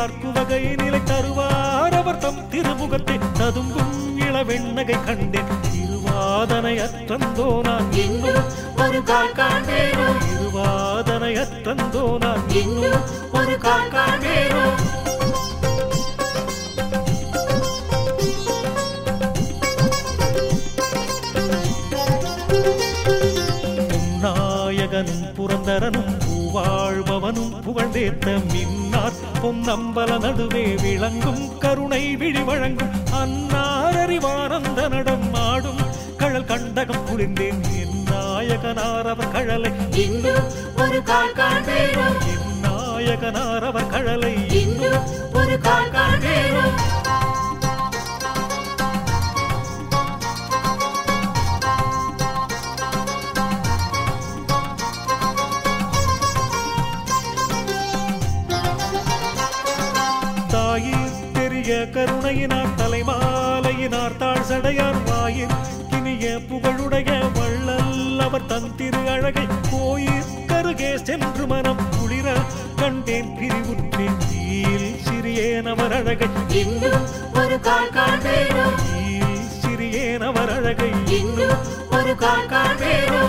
அடியார்க்கு வகை நிலை தருவார் அவர் தம் திருமுகத்தை ததும்பும் இளவெண்ணகை கண்டேன் திருவாதனை அற்றந்தோ நான் இன்னும் ஒரு கால் காண்பேனோ திருவாதனை அற்றந்தோ நான் இன்னும் ஒரு கால் காண்பேனோ நாயகனும் புரந்தரனும் பூவாழ்பவனும் புகழ்ந்தேத்த மின்னார் பொன்னம்பல நடுவே விளங்கும் கருணை விழி வழங்கும் அன்னார் அறிவானந்த நடம் ஆடும் கழல் கண்டகம் குளிர்ந்தேன் என் நாயகனார் அவர் கழலை இன்னும் ஒரு கால் காண்பேனோ என் நாயகனார் அவர் கழலை இன்னும் ஒரு கால் காண்பேனோ தாயிர் பெரிய கருணையினார் தலைமாலையினார் தாழ் சடையார் வாயில் கினிய புகழுடைய வள்ளல் அவர் தன் திரு அழகை கோயில் கருகே சென்று மனம் குளிர கண்டேன் பிரிவுற்றேன் தீயில் சிறியேன் அவர் அழகை இன்னும் ஒரு கால் காண்பேனோ தீயில் சிறியேன் அவர் அழகை இன்னும் ஒரு கால் காண்பேனோ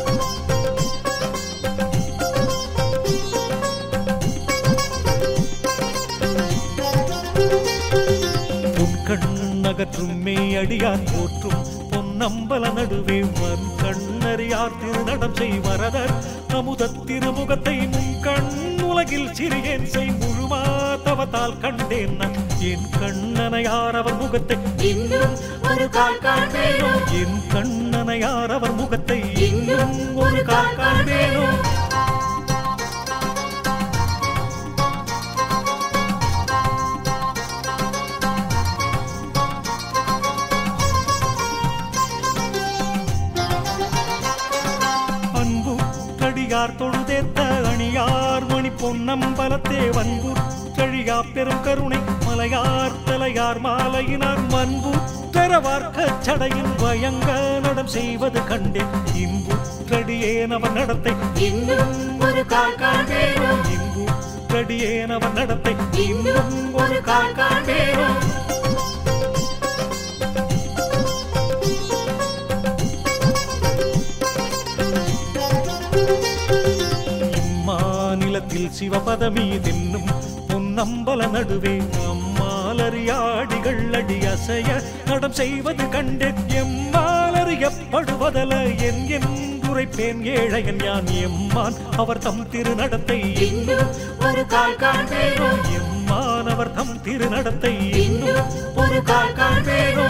உன் கண்ணகற்றும் மெய்யடியார் போற்றும் பொன்னம்பல நடுவே வன் கண்ணறியார் திருநடம் செய் வரதர் அமுத திருமுகத்தை முன் கண் உலகில் சிறியேன் செய் முழுமா தவத்தால் கண்டேன் நான் என் கண்ணனையார் அவர் முகத்தை இன்னும் ஒரு கால் காண்பேனோ என் கண்ணனையார் அவர் முகத்தை இன்னும் ஒரு கால் காண்பேனோ அன்பு கடியார் தொழுதேத்த அணியார் மணி பொன்னம்பலத்தே வன்பு கழியா பெரும் கருணை மலையார் தலையார் மாலையினார் மன்பு தரவார்க்க சடையின் பயங்க நடம் செய்வது கண்டே இன்பு கடியேனவன் நடத்தை இன்னும் ஒரு கால் காண்பேனோ இன்பு கடியேனவன் நடத்தை இன்னும் ஒரு கால் காண்பேனோ இம்மாநிலத்தில் சிவபதமீ தின்னும் பொன்னம்பல நடுவே அம்மாலறியாடிகள் அடி அசைய நடம் செய்வது கண்டு எம்மாலறியப்படுவதல என் என்றுரைப்பேன் ஏழையன் யான் எம்மான் அவர் தம் திருநடத்தை இன்னும் ஒரு கால் காண்பேனோ எம்மான் அவர் தம் திருநடத்தை இன்னும் ஒரு கால் காண்பேனோ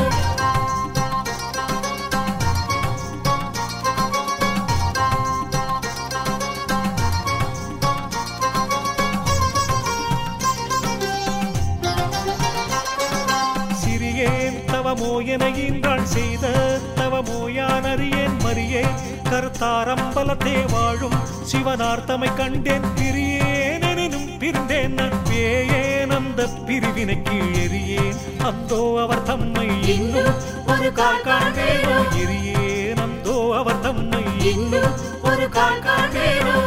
சிறியேன் தவமோ என ஈன்றாள் செய்த தவமோ யான் அறியேன் மறியேன் கருத்தாரம்பலத்தே வாழும் சிவனார்த்தமை கண்டேன் பிரியேன் எனினும் பிரிந்தேன் நான் பேயேன் அந்த பிரிவினை கீழெறியேன் அந்தோ அவர் தம்மை இன்னும் ஒரு கால் காண்பேனோ எறியேன் அந்தோ அவர் தம்மை இன்னும் ஒரு கால் காண்பேனோ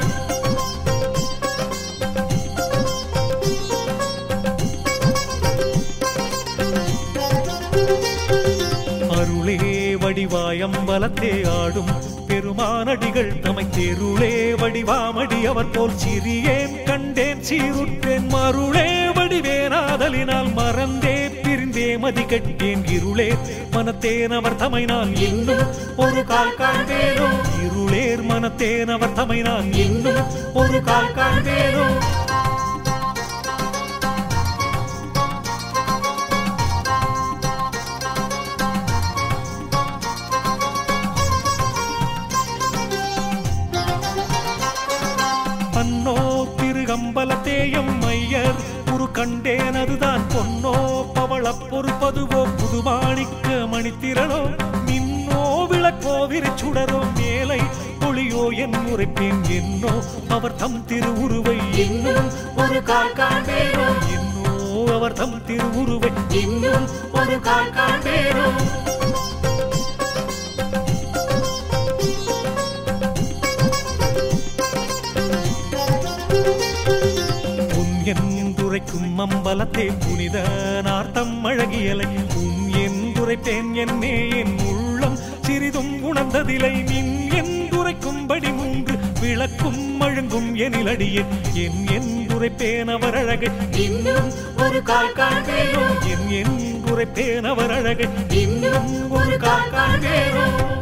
அருளே வடிவாயம்பலத்தே ஆடும் பெருமானடிகள் தமை தெருளே வடிவாமடி அவர் போல் சிறியேன் கண்டேன் சீருற்றேன் மருளே வடிவேனாதலினால் மறந்தே பிரிந்தே மதி கட்டேன் இருளே மனத்தேன் அவர் தமை நான் இன்னும் ஒரு கால் காண்பேனோ இருளேர் மனத்தேன் அவர் தமை நான் இன்னும் ஒரு கால் காண்பேனோ பன்னோ திருகம்பலத்தேயம் மையர் ஒரு கண்டேன் அதுதான் பொன்னோ பவளப் பொறுப்பதுவோ புதுமாணிக்க மணித்திரளோ மின்னோ விளக்கோ விரிச்சுடரோ மேலை ஒளியோ என் உரைப்பேன் என்னோ அவர் தம் திருவுருவை இன்னும் ஒரு கால் காண்பேனோ என்னோ அவர் தம் திருவுருவை இன்னும் ஒரு கால் காண்பேனோ உன் என்றுரை உரைக்கும் அம்பலத்தே புனித நார்த்தம் அழகியலை உம் என்றுரைப்பேன் என்னே என் உள்ளம் சிறிதும் உணர்ந்ததிலை நின் என்றுரைக்கும்படி மூன்று விளக்கும் அழுங்கும் எனிலடியே என் என்றுரைப்பேன் அவர் அழகை இன்னும் ஒரு கால் காண்பேனோ என் என்றுரைப்பேன் அவர் அழகை இன்னும் ஒரு கால் காண்பேனோ